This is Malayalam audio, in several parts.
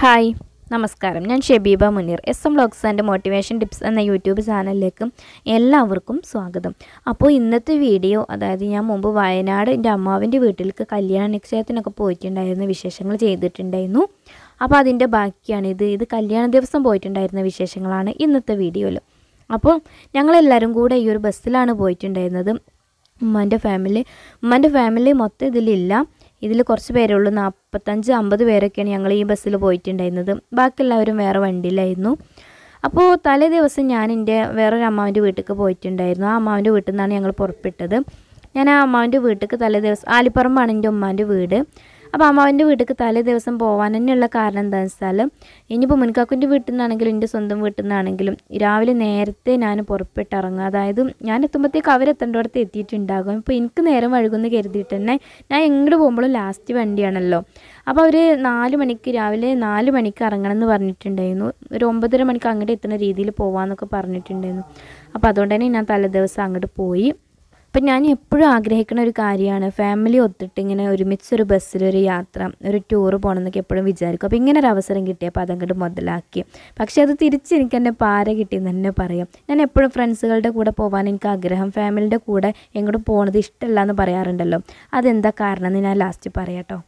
ഹായ് നമസ്കാരം ഞാൻ Shebeeba Muneer S M vlogs and motivation tips എന്ന യൂട്യൂബ് ചാനലിലേക്കും എല്ലാവർക്കും സ്വാഗതം അപ്പോൾ ഇന്നത്തെ വീഡിയോ അതായത് ഞാൻ മുമ്പ് വയനാട് എൻ്റെ അമ്മാവിൻ്റെ വീട്ടിലേക്ക് കല്യാണ നിശ്ചയത്തിനൊക്കെ പോയിട്ടുണ്ടായിരുന്ന വിശേഷങ്ങൾ ചെയ്തിട്ടുണ്ടായിരുന്നു അപ്പോൾ അതിൻ്റെ ബാക്കിയാണിത് ഇത് കല്യാണ ദിവസം പോയിട്ടുണ്ടായിരുന്ന വിശേഷങ്ങളാണ് ഇന്നത്തെ വീഡിയോയിൽ അപ്പോൾ ഞങ്ങളെല്ലാവരും കൂടെ ഈ ഒരു ബസ്സിലാണ് പോയിട്ടുണ്ടായിരുന്നത് ഉമ്മാൻ്റെ ഫാമിലി ഉമ്മാൻ്റെ ഫാമിലി മൊത്തം ഇതിലില്ല ഇതിൽ കുറച്ച് പേരേ ഉള്ളൂ നാൽപ്പത്തഞ്ച് അമ്പത് പേരൊക്കെയാണ് ഞങ്ങൾ ഈ ബസ്സിൽ പോയിട്ടുണ്ടായിരുന്നത് ബാക്കിയുള്ളവരും വേറെ വണ്ടിയിലായിരുന്നു അപ്പോൾ തലേ ദിവസം ഞാൻ എൻ്റെ വേറൊരു അമ്മാവിൻ്റെ വീട്ടിലേക്ക് പോയിട്ടുണ്ടായിരുന്നു ആ അമ്മാവിൻ്റെ വീട്ടിൽ നിന്നാണ് ഞങ്ങൾ പുറപ്പെട്ടത് ഞാൻ ആ അമ്മാവിൻ്റെ വീട്ടിലേക്ക് തലേ ദിവസം ആലിപ്പറമ്പാണ് എൻ്റെ ഉമ്മാൻ്റെ വീട് അപ്പോൾ അമ്മാവിൻ്റെ വീട്ടിലേക്ക് തലേ ദിവസം പോകാൻ തന്നെയുള്ള കാരണം എന്താണെന്ന് വെച്ചാൽ ഇനിയിപ്പോൾ മുൻകാക്കുൻ്റെ വീട്ടിൽ നിന്നാണെങ്കിലും എൻ്റെ സ്വന്തം വീട്ടിൽ നിന്നാണെങ്കിലും രാവിലെ നേരത്തെ ഞാൻ പുറപ്പെട്ടിറങ്ങുക അതായത് ഞാൻ എത്തുമ്പോഴത്തേക്ക് അവരെത്തേണ്ടടുത്ത് എത്തിയിട്ടുണ്ടാകും ഇപ്പോൾ എനിക്ക് നേരം വഴുകുമെന്ന് കരുതിയിട്ട് തന്നെ ഞാൻ എങ്ങോട്ട് പോകുമ്പോഴും ലാസ്റ്റ് വണ്ടിയാണല്ലോ അപ്പോൾ അവർ നാല് മണിക്ക് രാവിലെ നാല് മണിക്ക് ഇറങ്ങണം എന്ന് പറഞ്ഞിട്ടുണ്ടായിരുന്നു ഒരു ഒമ്പതര മണിക്ക് അങ്ങോട്ട് എത്തുന്ന രീതിയിൽ പോകാമെന്നൊക്കെ പറഞ്ഞിട്ടുണ്ടായിരുന്നു അപ്പോൾ അതുകൊണ്ട് തന്നെ ഞാൻ തലേ ദിവസം അങ്ങോട്ട് പോയി അപ്പം ഞാൻ എപ്പോഴും ആഗ്രഹിക്കുന്ന ഒരു കാര്യമാണ് ഫാമിലി ഒത്തിട്ട് ഇങ്ങനെ ഒരുമിച്ചൊരു ബസ്സിലൊരു യാത്ര ഒരു ടൂർ പോകണമെന്നൊക്കെ എപ്പോഴും വിചാരിക്കും അപ്പോൾ ഇങ്ങനെ ഒരു അവസരം കിട്ടിയപ്പോൾ അതങ്ങോട്ട് മുതലാക്കി പക്ഷേ അത് തിരിച്ച് എനിക്ക് എൻ്റെ പാര കിട്ടിയെന്ന് തന്നെ പറയാം ഞാൻ എപ്പോഴും ഫ്രണ്ട്സുകളുടെ കൂടെ പോകാൻ എനിക്ക് ആഗ്രഹം ഫാമിലിയുടെ കൂടെ എങ്ങോട്ടും പോകണത് ഇഷ്ടമല്ല എന്ന് പറയാറുണ്ടല്ലോ അതെന്താ കാരണം എന്ന് ഞാൻ ലാസ്റ്റ് പറയാം കേട്ടോ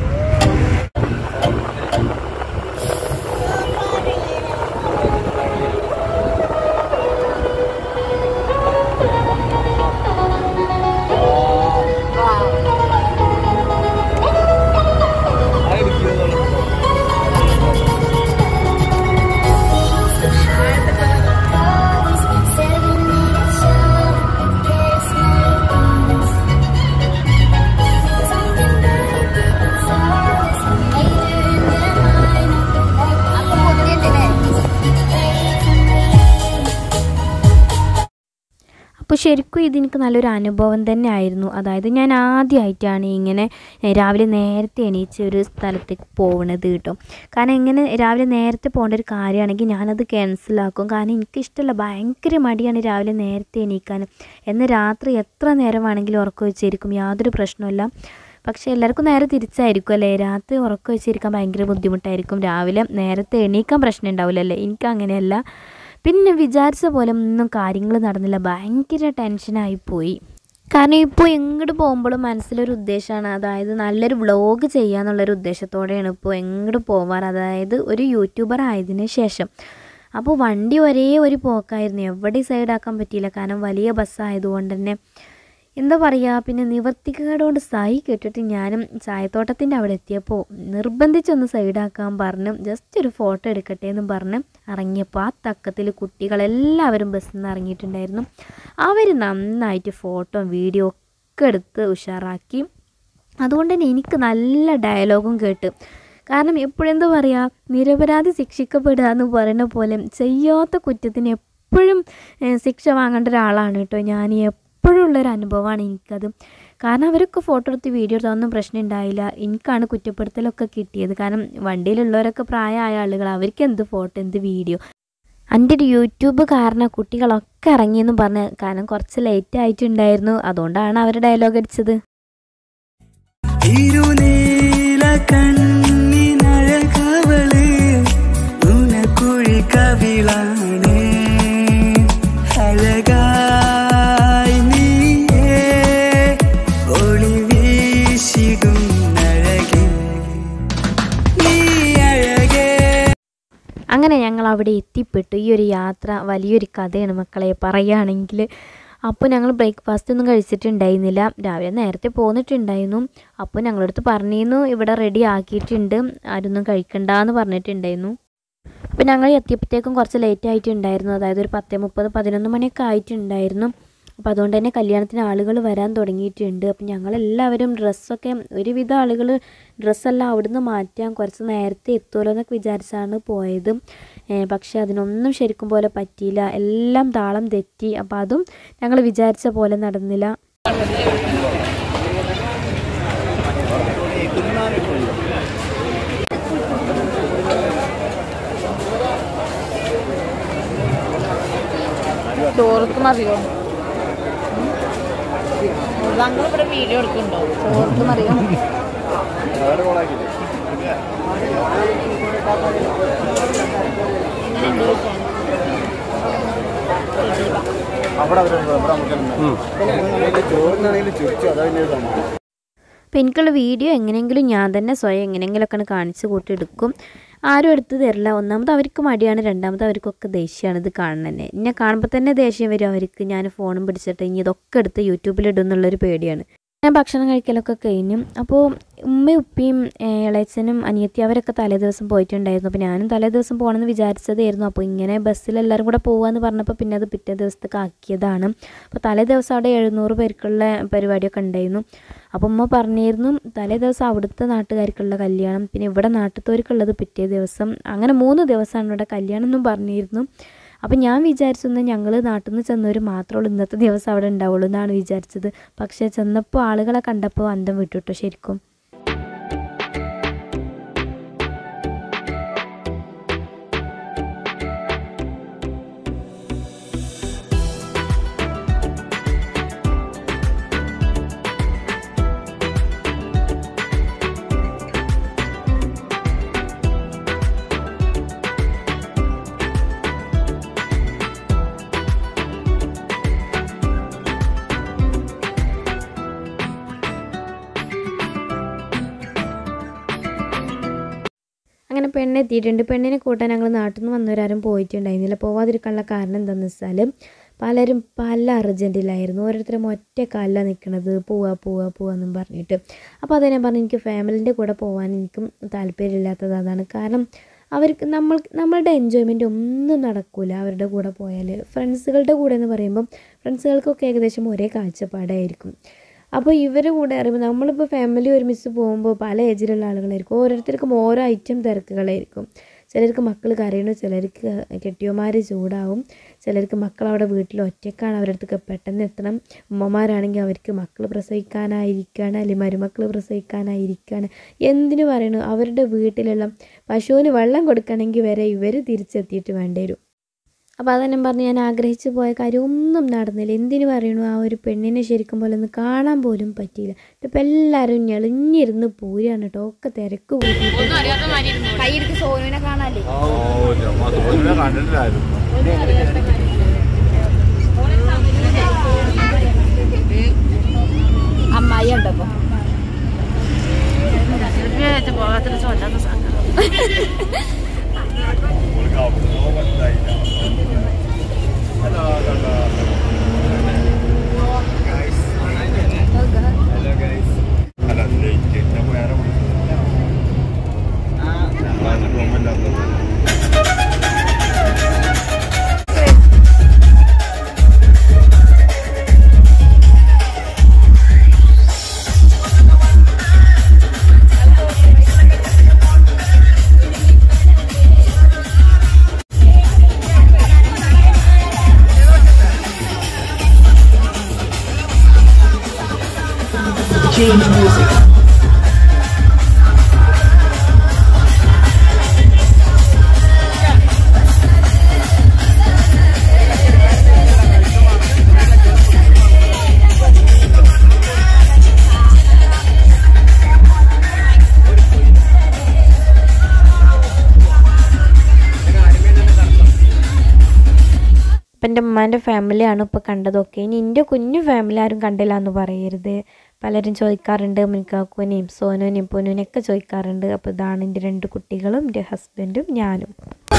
അപ്പോൾ ശരിക്കും ഇതെനിക്ക് നല്ലൊരു അനുഭവം തന്നെ ആയിരുന്നു അതായത് ഞാൻ ആദ്യമായിട്ടാണ് ഇങ്ങനെ രാവിലെ നേരത്തെ എണീച്ച് ഒരു സ്ഥലത്തേക്ക് പോകുന്നത് കേട്ടോ കാരണം ഇങ്ങനെ രാവിലെ നേരത്തെ പോകേണ്ട ഒരു കാര്യമാണെങ്കിൽ ഞാനത് ക്യാൻസലാക്കും കാരണം എനിക്കിഷ്ടമല്ല ഭയങ്കര മടിയാണ് രാവിലെ നേരത്തെ എണീക്കാൻ എന്നാൽ രാത്രി എത്ര നേരം വേണമെങ്കിലും ഉറക്കം വെച്ചിരിക്കും യാതൊരു പ്രശ്നമില്ല പക്ഷേ എല്ലാവർക്കും നേരെ തിരിച്ചായിരിക്കും അല്ലേ രാത്രി ഉറക്കം വെച്ചിരിക്കാൻ ഭയങ്കര ബുദ്ധിമുട്ടായിരിക്കും രാവിലെ നേരത്തെ എണീക്കാൻ പ്രശ്നം ഉണ്ടാവില്ലല്ലേ എനിക്ക് അങ്ങനെയല്ല പിന്നെ വിചാരിച്ച പോലെ ഒന്നും കാര്യങ്ങൾ നടന്നില്ല ഭയങ്കര ടെൻഷനായിപ്പോയി കാരണം ഇപ്പോൾ എങ്ങോട്ട് പോകുമ്പോഴും മനസ്സിലൊരു ഉദ്ദേശമാണ് അതായത് നല്ലൊരു വ്ളോഗ് ചെയ്യാന്നുള്ളൊരു ഉദ്ദേശത്തോടെയാണ് ഇപ്പോൾ എങ്ങോട്ട് പോവാറ് അതായത് ഒരു യൂട്യൂബർ ആയതിനു ശേഷം അപ്പോൾ വണ്ടി ഒരേ ഒരു പോക്കായിരുന്നു എവിടെ സൈഡാക്കാൻ പറ്റിയില്ല കാരണം വലിയ ബസ്സായതുകൊണ്ട് തന്നെ എന്താ പറയുക പിന്നെ നിവർത്തിക്കേടുകൊണ്ട് സൈ കെട്ടിട്ട് ഞാനും ചായത്തോട്ടത്തിൻ്റെ അവിടെ എത്തിയപ്പോൾ നിർബന്ധിച്ചൊന്ന് സൈഡാക്കാൻ പറഞ്ഞു ജസ്റ്റ് ഒരു ഫോട്ടോ എടുക്കട്ടെ എന്നും പറഞ്ഞ് ഇറങ്ങിയപ്പോൾ ആ തക്കത്തിൽ കുട്ടികളെല്ലാവരും ബസ്സിൽ നിന്ന് ഇറങ്ങിയിട്ടുണ്ടായിരുന്നു അവർ നന്നായിട്ട് ഫോട്ടോ വീഡിയോ ഒക്കെ എടുത്ത് ഉഷാറാക്കി അതുകൊണ്ട് തന്നെ എനിക്ക് നല്ല ഡയലോഗും കേട്ട് കാരണം എപ്പോഴെന്താ പറയുക നിരപരാധി ശിക്ഷിക്കപ്പെടുക എന്ന് പറയുന്ന പോലെ ചെയ്യാത്ത കുറ്റത്തിന് എപ്പോഴും ശിക്ഷ വാങ്ങേണ്ട ഒരാളാണ് കേട്ടോ ഞാൻ എപ്പോഴുള്ളൊരു അനുഭവമാണ് എനിക്കത് കാരണം അവരൊക്കെ ഫോട്ടോ എടുത്ത് വീഡിയോ എടുത്തൊന്നും പ്രശ്നം ഉണ്ടായില്ല എനിക്കാണ് കുറ്റപ്പെടുത്തലൊക്കെ കിട്ടിയത് കാരണം വണ്ടിയിലുള്ളവരൊക്കെ പ്രായമായ ആളുകൾ അവർക്ക് എന്ത് ഫോട്ടോ എന്ത് വീഡിയോ എൻ്റെ ഒരു യൂട്യൂബ് കാരണം കുട്ടികളൊക്കെ ഇറങ്ങിയെന്ന് പറഞ്ഞ് കാരണം കുറച്ച് ലേറ്റ് ആയിട്ടുണ്ടായിരുന്നു അതുകൊണ്ടാണ് അവർ ഡയലോഗ് അടിച്ചത് ഇരുനീല കണ്ണിനഴകവള് നുണക്കുഴി കവിളാണ് അഴകായി നീയേ ഒളി വീശിടും അഴകേ നീ അഴകേ അങ്ങനെ ഞങ്ങൾ അവിടെ എത്തിപ്പെട്ടു ഈ ഒരു യാത്ര വലിയൊരു കഥയാണ് മക്കളെ പറയുകയാണെങ്കിൽ അപ്പോൾ ഞങ്ങൾ ബ്രേക്ക്ഫാസ്റ്റ് ഒന്നും കഴിച്ചിട്ടുണ്ടായിരുന്നില്ല രാവിലെ നേരത്തെ പോന്നിട്ടുണ്ടായിരുന്നു അപ്പോൾ ഞങ്ങളടുത്ത് പറഞ്ഞിരുന്നു ഇവിടെ റെഡി ആക്കിയിട്ടുണ്ട് ആരൊന്നും കഴിക്കണ്ടെന്ന് പറഞ്ഞിട്ടുണ്ടായിരുന്നു അപ്പോൾ ഞങ്ങൾ എത്തിയപ്പോഴത്തേക്കും കുറച്ച് ലേറ്റ് ആയിട്ടുണ്ടായിരുന്നു അതായത് ഒരു പത്ത് മുപ്പത് പതിനൊന്ന് മണിയൊക്കെ ആയിട്ടുണ്ടായിരുന്നു അപ്പോൾ അതുകൊണ്ട് തന്നെ കല്യാണത്തിന് ആളുകൾ വരാൻ തുടങ്ങിയിട്ടുണ്ട് അപ്പം ഞങ്ങളെല്ലാവരും ഡ്രസ്സൊക്കെ ഒരുവിധം ആളുകൾ ഡ്രസ്സെല്ലാം അവിടുന്ന് മാറ്റാൻ കുറച്ച് നേരത്തെ എത്തുമല്ലോ എന്നൊക്കെ വിചാരിച്ചാണ് പോയത് പക്ഷേ അതിനൊന്നും ശരിക്കും പോലെ പറ്റിയില്ല എല്ലാം താളം തെറ്റി അപ്പോൾ അതും ഞങ്ങൾ വിചാരിച്ച പോലെ നടന്നില്ല ചോർക്കും അറിയോ ഞങ്ങളിവിടെ വീഡിയോ എടുക്കുന്നുണ്ടോ ചോർക്കും അറിയോ ചോറിനാണെങ്കിലും ചുരിച്ചു അതതിൻ്റെ സംഭവം അപ്പോൾ എനിക്കുള്ള വീഡിയോ എങ്ങനെയെങ്കിലും ഞാൻ തന്നെ സ്വയം എങ്ങനെയെങ്കിലുമൊക്കെ കാണിച്ച് കൂട്ടി എടുക്കും ആരും എടുത്ത് തരില്ല ഒന്നാമത് അവർക്ക് മടിയാണ് രണ്ടാമത് അവർക്കൊക്കെ ദേഷ്യമാണ് ഇത് കാണുന്നത് എന്നെ കാണുമ്പോൾ തന്നെ ദേഷ്യം വരും അവർക്ക് ഞാൻ ഫോണും പിടിച്ചിട്ട് ഇനി ഇതൊക്കെ എടുത്ത് യൂട്യൂബിലിടും എന്നുള്ളൊരു പേടിയാണ് ഞാൻ ഭക്ഷണം കഴിക്കലൊക്കെ കഴിഞ്ഞു അപ്പോൾ ഉമ്മയും ഉപ്പയും ഏഹ്, ഇളയച്ചനും അനിയത്തി അവരൊക്കെ തലേ ദിവസം പോയിട്ടുണ്ടായിരുന്നു അപ്പോൾ ഞാനും തലേ ദിവസം പോകണമെന്ന് വിചാരിച്ചതായിരുന്നു അപ്പോൾ ഇങ്ങനെ ബസ്സിൽ എല്ലാവരും കൂടെ പോകാമെന്ന് പറഞ്ഞപ്പോൾ പിന്നെ അത് പിറ്റേ ദിവസത്തേക്ക് ആക്കിയതാണ് അപ്പോൾ തലേ ദിവസം അവിടെ എഴുന്നൂറ് പേർക്കുള്ള പരിപാടിയൊക്കെ ഉണ്ടായിരുന്നു അപ്പോൾ ഉമ്മ പറഞ്ഞിരുന്നു തലേ ദിവസം അവിടുത്തെ നാട്ടുകാർക്കുള്ള കല്യാണം പിന്നെ ഇവിടെ നാട്ടുകാർക്കുള്ളത് പിറ്റേ ദിവസം അങ്ങനെ മൂന്ന് ദിവസമാണ് ഇവിടെ കല്യാണം എന്നും പറഞ്ഞിരുന്നു അപ്പം ഞാൻ വിചാരിച്ചൊന്ന് ഞങ്ങൾ നാട്ടിൽ നിന്ന് ചെന്നവർ മാത്രമേ ഉള്ളൂ ഇന്നത്തെ ദിവസം അവിടെ ഉണ്ടാവുള്ളൂ എന്നാണ് വിചാരിച്ചത് പക്ഷേ ചെന്നപ്പോൾ ആളുകളെ കണ്ടപ്പോൾ അന്തം വിട്ടുട്ടോ ശരിക്കും അങ്ങനെ പെണ്ണ് എത്തിയിട്ടുണ്ട് പെണ്ണിനെ കൂട്ടാൻ ഞങ്ങൾ നാട്ടിൽ നിന്ന് വന്നവരാരും പോയിട്ടുണ്ടായിരുന്നില്ല പോവാതിരിക്കാനുള്ള കാരണം എന്താണെന്ന് വെച്ചാൽ പലരും പല അർജൻറ്റിലായിരുന്നു ഓരോരുത്തരും ഒറ്റ കാലിലാണ് നിൽക്കണത് പോവാ പോവാ പോവാന്നും പറഞ്ഞിട്ട് അപ്പോൾ അത് ഞാൻ പറഞ്ഞു എനിക്ക് ഫാമിലിൻ്റെ കൂടെ പോകാൻ എനിക്കും താല്പര്യമില്ലാത്തത് അതാണ് കാരണം അവർക്ക് നമ്മൾ നമ്മളുടെ എൻജോയ്മെൻ്റ് ഒന്നും നടക്കില്ല അവരുടെ കൂടെ പോയാൽ ഫ്രണ്ട്സുകളുടെ കൂടെ എന്ന് പറയുമ്പം ഫ്രണ്ട്സുകൾക്കൊക്കെ ഏകദേശം ഒരേ കാഴ്ചപ്പാടായിരിക്കും അപ്പോൾ ഇവരുടെ കൂടെ അറിയുമ്പോൾ നമ്മളിപ്പോൾ ഫാമിലി ഒരുമിച്ച് പോകുമ്പോൾ പല ഏജിലുള്ള ആളുകളായിരിക്കും ഓരോരുത്തർക്കും ഓരോ ഐറ്റം തിരക്കുകളായിരിക്കും ചിലർക്ക് മക്കൾ കരയണു ചിലർക്ക് കെട്ടിയോമാർ ചൂടാവും ചിലർക്ക് മക്കൾ അവിടെ വീട്ടിൽ ഒറ്റക്കാണ് അവരുടെ അടുത്തൊക്കെ പെട്ടെന്ന് എത്തണം ഉമ്മമാരാണെങ്കിൽ അവർക്ക് മക്കൾ പ്രസവിക്കാനായിരിക്കുകയാണ് അല്ലെങ്കിൽ മരുമക്കൾ പ്രസവിക്കാനായിരിക്കുകയാണ് എന്തിനു പറയണു അവരുടെ വീട്ടിലുള്ള പശുവിന് വെള്ളം കൊടുക്കണമെങ്കിൽ വരെ ഇവർ തിരിച്ചെത്തിയിട്ട് വേണ്ടി വരും അപ്പോൾ അതന്നെ പറഞ്ഞ് ഞാൻ ആഗ്രഹിച്ചു പോയ കാര്യം ഒന്നും നടന്നില്ല എന്തിനു പറയണു ആ ഒരു പെണ്ണിനെ ശരിക്കും പോലെ ഒന്ന് കാണാൻ പോലും പറ്റിയില്ല ഇപ്പം എല്ലാവരും ഞെളിഞ്ഞിരുന്ന് പൂരാണ് കേട്ടോ ഒക്കെ തിരക്ക് കൂട്ടി കൈയെടുത്ത് സോനുവിനെ കാണാല്ലേ കണ്ടിട്ടില്ലായിരുന്നു അമ്മായി ഉണ്ടപ്പോ അല്ല ലേറ്റ് ഞാൻ വേറെ ഇപ്പം എൻ്റെ ഉമ്മാൻ്റെ ഫാമിലിയാണ് ഇപ്പോൾ കണ്ടതൊക്കെ ഇനി എൻ്റെ കുഞ്ഞു ഫാമിലി ആരും കണ്ടില്ല എന്ന് പറയരുത് പലരും ചോദിക്കാറുണ്ട് മിനിക്കാക്കുവിനെയും സോനുവിനെയും പൊന്നുവിനെയൊക്കെ ചോദിക്കാറുണ്ട് അപ്പോൾ ഇതാണ് എൻ്റെ രണ്ട് കുട്ടികളും എൻ്റെ ഹസ്ബൻഡും ഞാനും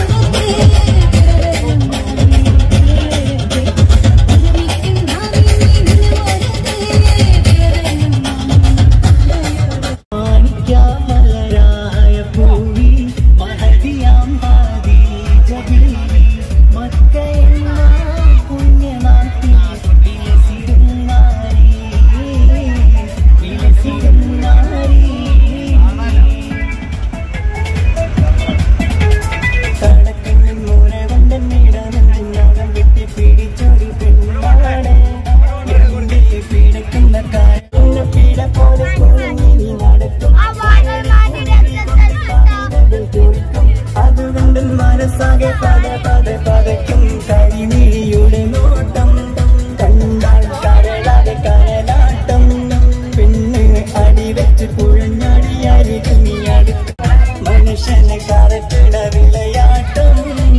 മാണിക്യമലരായ പൂവി മഹതിയാം ഹാദീജബി മക്കയെന്ന പുണ്യനാട്ടിൽ വിലസിടും നാരി വിലസിടും നാരി കടക്കണ്ണിൻ മുരവന്തൻ ഇടനെഞ്ചും കരക്കിട വിളയാട്ടം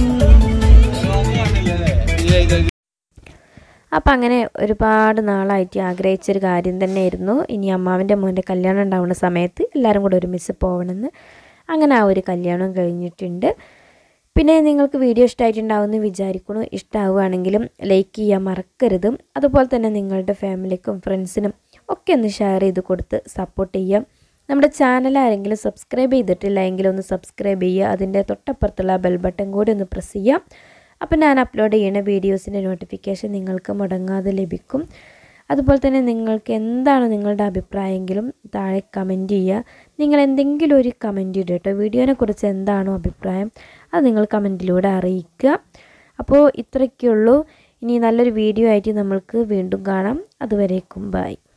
അപ്പം അങ്ങനെ ഒരുപാട് നാളായിട്ട് ആഗ്രഹിച്ചൊരു കാര്യം തന്നെയായിരുന്നു ഇനി അമ്മാവിൻ്റെ മോൻ്റെ കല്യാണം ഉണ്ടാവുന്ന സമയത്ത് എല്ലാവരും കൂടെ ഒരുമിച്ച് പോകണമെന്ന് അങ്ങനെ ആ ഒരു കല്യാണം കഴിഞ്ഞിട്ടുണ്ട് പിന്നെ നിങ്ങൾക്ക് വീഡിയോ ഇഷ്ടമായിട്ടുണ്ടാവുമെന്ന് വിചാരിക്കുന്നു ഇഷ്ടമാവുകയാണെങ്കിലും ലൈക്ക് ചെയ്യാൻ മറക്കരുത് അതുപോലെ തന്നെ നിങ്ങളുടെ ഫാമിലിക്കും ഫ്രണ്ട്സിനും ഒക്കെ ഒന്ന് ഷെയർ ചെയ്ത് കൊടുത്ത് സപ്പോർട്ട് ചെയ്യാം നമ്മുടെ ചാനൽ ആരെങ്കിലും സബ്സ്ക്രൈബ് ചെയ്തിട്ടില്ല എങ്കിൽ ഒന്ന് സബ്സ്ക്രൈബ് ചെയ്യുക അതിൻ്റെ തൊട്ടപ്പുറത്തുള്ള ബെൽ ബട്ടൺ കൂടി ഒന്ന് പ്രസ് ചെയ്യാം അപ്പോൾ ഞാൻ അപ്ലോഡ് ചെയ്യുന്ന വീഡിയോസിൻ്റെ നോട്ടിഫിക്കേഷൻ നിങ്ങൾക്ക് മുടങ്ങാതെ ലഭിക്കും അതുപോലെ തന്നെ നിങ്ങൾക്ക് എന്താണ് നിങ്ങളുടെ അഭിപ്രായമെങ്കിലും താഴെ കമൻറ്റ് ചെയ്യുക നിങ്ങൾ എന്തെങ്കിലും ഒരു കമൻറ്റ് ഇടുക കേട്ടോ വീഡിയോനെ കുറിച്ച് എന്താണോ അഭിപ്രായം അത് നിങ്ങൾ കമൻറ്റിലൂടെ അറിയിക്കുക അപ്പോൾ ഇത്രയൊക്കെയുള്ളൂ ഇനി നല്ലൊരു വീഡിയോ ആയിട്ട് നമ്മൾക്ക് വീണ്ടും കാണാം അതുവരേക്കും ബൈ